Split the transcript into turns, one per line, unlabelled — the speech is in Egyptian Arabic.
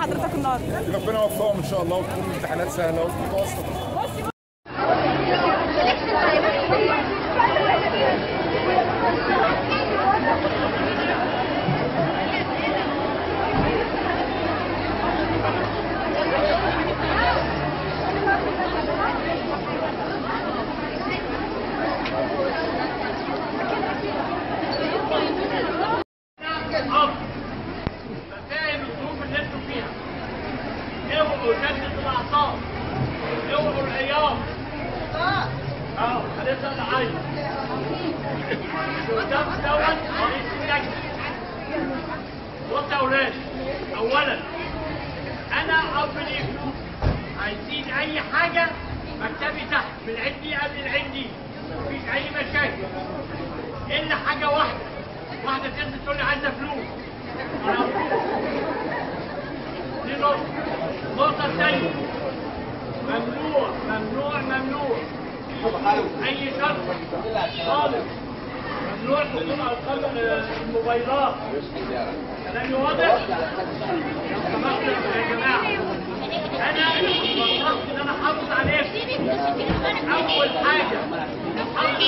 حضرتك النهارده
ربنا يوفقهم ان شاء الله وتكون الامتحانات سهله ومتوسطه
الأب فاهم الظروف اللي انتوا فيها اوعوا شدة الأعصاب اوعوا العياط اه هنبدأ نعيط قدام دوت رئيس اللجنة بص يا أولاد أولا أنا أب ليكم عايزين أي حاجة مكتبي تحت من عندي قبل العندي مفيش أي مشاكل إلا حاجة واحدة واحدة تنزل تقول لي عايزة فلوس أنا أفلوس دي نقطة النقطة الثانية ممنوع ممنوع ممنوع أي شخص طالب ممنوع تكون أرقام الموبايلات كلامي واضح؟ لو سمحتوا يا جماعة أنا مصلحتي إن أنا أحافظ عليكم أول حاجة أحافظ